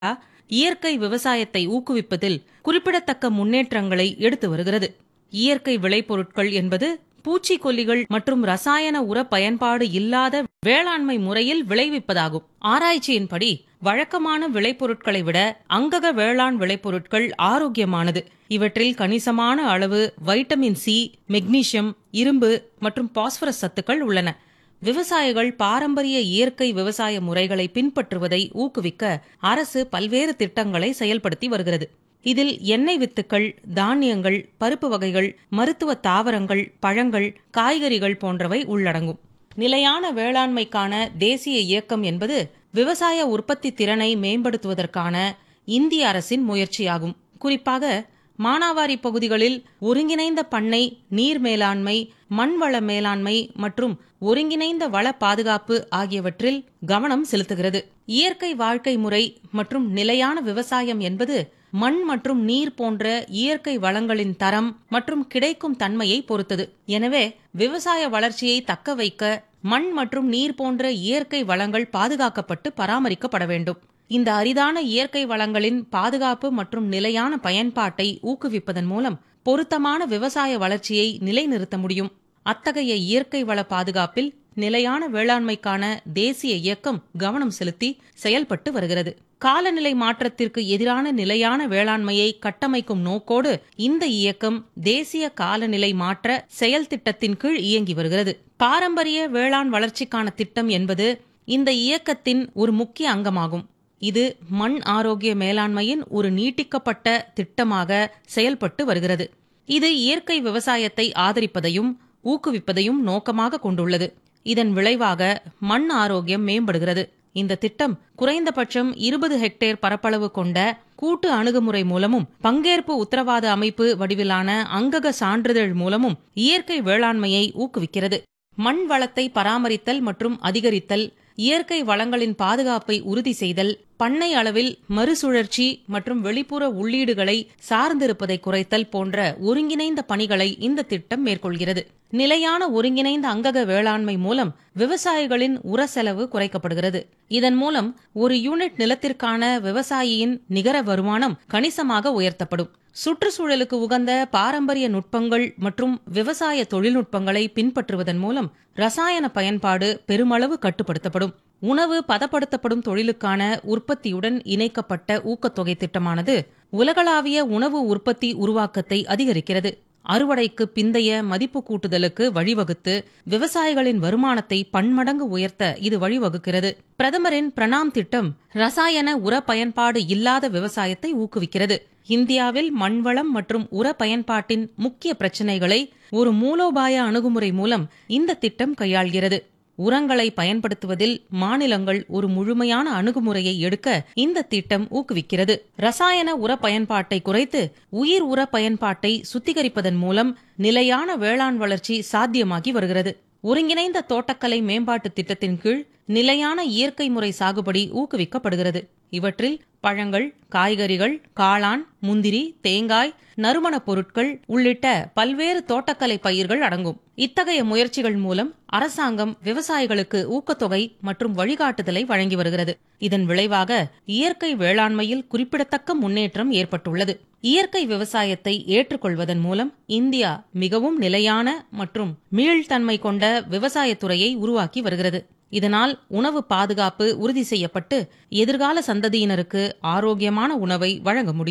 இயற்கை விவசாயத்தை ஊக்குவிப்பதில் குறிப்பிடத்தக்க முன்னேற்றங்களை எடுத்து வருகிறது இயற்கை விளைபொருட்கள் என்பது பூச்சிக்கொல்லிகள் மற்றும் ரசாயன உர பயன்பாடு இல்லாத வேளாண்மை முறையில் விளைவிப்பதாகும் ஆராய்ச்சியின்படி வழக்கமான விளைபொருட்களை விட அங்கக வேளாண் விளைபொருட்கள் ஆரோக்கியமானது இவற்றில் கணிசமான அளவு வைட்டமின் சி மெக்னீசியம் இரும்பு மற்றும் பாஸ்பரஸ் சத்துக்கள் உள்ளன விவசாயிகள் பாரம்பரிய இயற்கை விவசாய முறைகளை பின்பற்றுவதை ஊக்குவிக்க அரசு பல்வேறு திட்டங்களை செயல்படுத்தி வருகிறது இதில் எண்ணெய் வித்துக்கள் தானியங்கள் பருப்பு வகைகள் மருத்துவ தாவரங்கள் பழங்கள் காய்கறிகள் போன்றவை உள்ளடங்கும் நிலையான வேளாண்மைக்கான தேசிய இயக்கம் என்பது விவசாய உற்பத்தி திறனை மேம்படுத்துவதற்கான இந்திய அரசின் முயற்சியாகும் குறிப்பாக மானாவாரி பகுதிகளில் ஒருங்கிணைந்த பண்ணை நீர் மேலாண்மை மண்வள மேலாண்மை மற்றும் ஒருங்கிணைந்த வள பாதுகாப்பு ஆகியவற்றில் கவனம் செலுத்துகிறது இயற்கை வாழ்க்கை முறை மற்றும் நிலையான விவசாயம் என்பது மண் மற்றும் நீர் போன்ற இயற்கை வளங்களின் தரம் மற்றும் கிடைக்கும் தன்மையை பொறுத்தது எனவே விவசாய வளர்ச்சியை தக்க வைக்க மண் மற்றும் நீர் போன்ற இயற்கை வளங்கள் பாதுகாக்கப்பட்டு பராமரிக்கப்பட வேண்டும் இந்த அரிதான இயற்கை வளங்களின் பாதுகாப்பு மற்றும் நிலையான பயன்பாட்டை ஊக்குவிப்பதன் மூலம் பொருத்தமான விவசாய வளர்ச்சியை நிலைநிறுத்த முடியும் அத்தகைய இயற்கை வள பாதுகாப்பில் நிலையான வேளாண்மைக்கான தேசிய இயக்கம் கவனம் செலுத்தி செயல்பட்டு வருகிறது காலநிலை மாற்றத்திற்கு எதிரான நிலையான வேளாண்மையை கட்டமைக்கும் நோக்கோடு இந்த இயக்கம் தேசிய காலநிலை மாற்ற செயல் திட்டத்தின் கீழ் இயங்கி வருகிறது பாரம்பரிய வேளாண் வளர்ச்சிக்கான திட்டம் என்பது இந்த இயக்கத்தின் ஒரு முக்கிய அங்கமாகும் இது மண் ஆரோக்கிய மேலாண்மையின் ஒரு நீட்டிக்கப்பட்ட திட்டமாக செயல்பட்டு வருகிறது இது இயற்கை விவசாயத்தை ஆதரிப்பதையும் ஊக்குவிப்பதையும் நோக்கமாக கொண்டுள்ளது இதன் விளைவாக மண் ஆரோக்கியம் மேம்படுகிறது இந்த திட்டம் குறைந்தபட்சம் இருபது ஹெக்டேர் பரப்பளவு கொண்ட கூட்டு அணுகுமுறை மூலமும் பங்கேற்பு உத்தரவாத அமைப்பு வடிவிலான அங்கக சான்றிதழ் மூலமும் இயற்கை வேளாண்மையை ஊக்குவிக்கிறது மண் வளத்தை பராமரித்தல் மற்றும் அதிகரித்தல் இயற்கை வளங்களின் பாதுகாப்பை உறுதி செய்தல் பண்ணை அளவில் மறுசுழற்சி மற்றும் வெளிப்புற உள்ளீடுகளை சார்ந்திருப்பதை குறைத்தல் போன்ற ஒருங்கிணைந்த பணிகளை இந்த திட்டம் மேற்கொள்கிறது நிலையான ஒருங்கிணைந்த அங்கக வேளாண்மை மூலம் விவசாயிகளின் உர செலவு குறைக்கப்படுகிறது இதன் மூலம் ஒரு யூனிட் நிலத்திற்கான விவசாயியின் நிகர வருமானம் கணிசமாக உயர்த்தப்படும் சுற்றுச்சூழலுக்கு உகந்த பாரம்பரிய நுட்பங்கள் மற்றும் விவசாய தொழில்நுட்பங்களை பின்பற்றுவதன் மூலம் ரசாயன பயன்பாடு பெருமளவு கட்டுப்படுத்தப்படும் உணவு பதப்படுத்தப்படும் தொழிலுக்கான உற்பத்தியுடன் இணைக்கப்பட்ட ஊக்கத்தொகை திட்டமானது உலகளாவிய உணவு உற்பத்தி உருவாக்கத்தை அதிகரிக்கிறது அறுவடைக்கு பிந்தைய மதிப்பு கூட்டுதலுக்கு வழிவகுத்து விவசாயிகளின் வருமானத்தை பன்மடங்கு உயர்த்த இது வழிவகுக்கிறது பிரதமரின் பிரணாம் திட்டம் ரசாயன உர பயன்பாடு இல்லாத விவசாயத்தை ஊக்குவிக்கிறது இந்தியாவில் மண்வளம் மற்றும் உர பயன்பாட்டின் முக்கிய பிரச்சினைகளை ஒரு மூலோபாய அணுகுமுறை மூலம் இந்த திட்டம் கையாள்கிறது உரங்களை பயன்படுத்துவதில் மாநிலங்கள் ஒரு முழுமையான அணுகுமுறையை எடுக்க இந்த திட்டம் ஊக்குவிக்கிறது ரசாயன உர பயன்பாட்டை குறைத்து உயிர் உர பயன்பாட்டை சுத்திகரிப்பதன் மூலம் நிலையான வேளாண் வளர்ச்சி சாத்தியமாகி வருகிறது ஒருங்கிணைந்த தோட்டக்கலை மேம்பாட்டு திட்டத்தின் கீழ் நிலையான இயற்கை முறை சாகுபடி ஊக்குவிக்கப்படுகிறது இவற்றில் பழங்கள் காய்கறிகள் காளான் முந்திரி தேங்காய் நறுமணப் பொருட்கள் உள்ளிட்ட பல்வேறு தோட்டக்கலை பயிர்கள் அடங்கும் இத்தகைய முயற்சிகள் மூலம் அரசாங்கம் விவசாயிகளுக்கு ஊக்கத்தொகை மற்றும் வழிகாட்டுதலை வழங்கி வருகிறது இதன் விளைவாக இயற்கை வேளாண்மையில் குறிப்பிடத்தக்க முன்னேற்றம் ஏற்பட்டுள்ளது இயற்கை விவசாயத்தை ஏற்றுக்கொள்வதன் மூலம் இந்தியா மிகவும் நிலையான மற்றும் மீள்தன்மை கொண்ட விவசாயத்துறையை உருவாக்கி வருகிறது இதனால் உணவு பாதுகாப்பு உறுதி செய்யப்பட்டு எதிர்கால சந்ததியினருக்கு ஆரோக்கியமான உணவை வழங்க முடியும்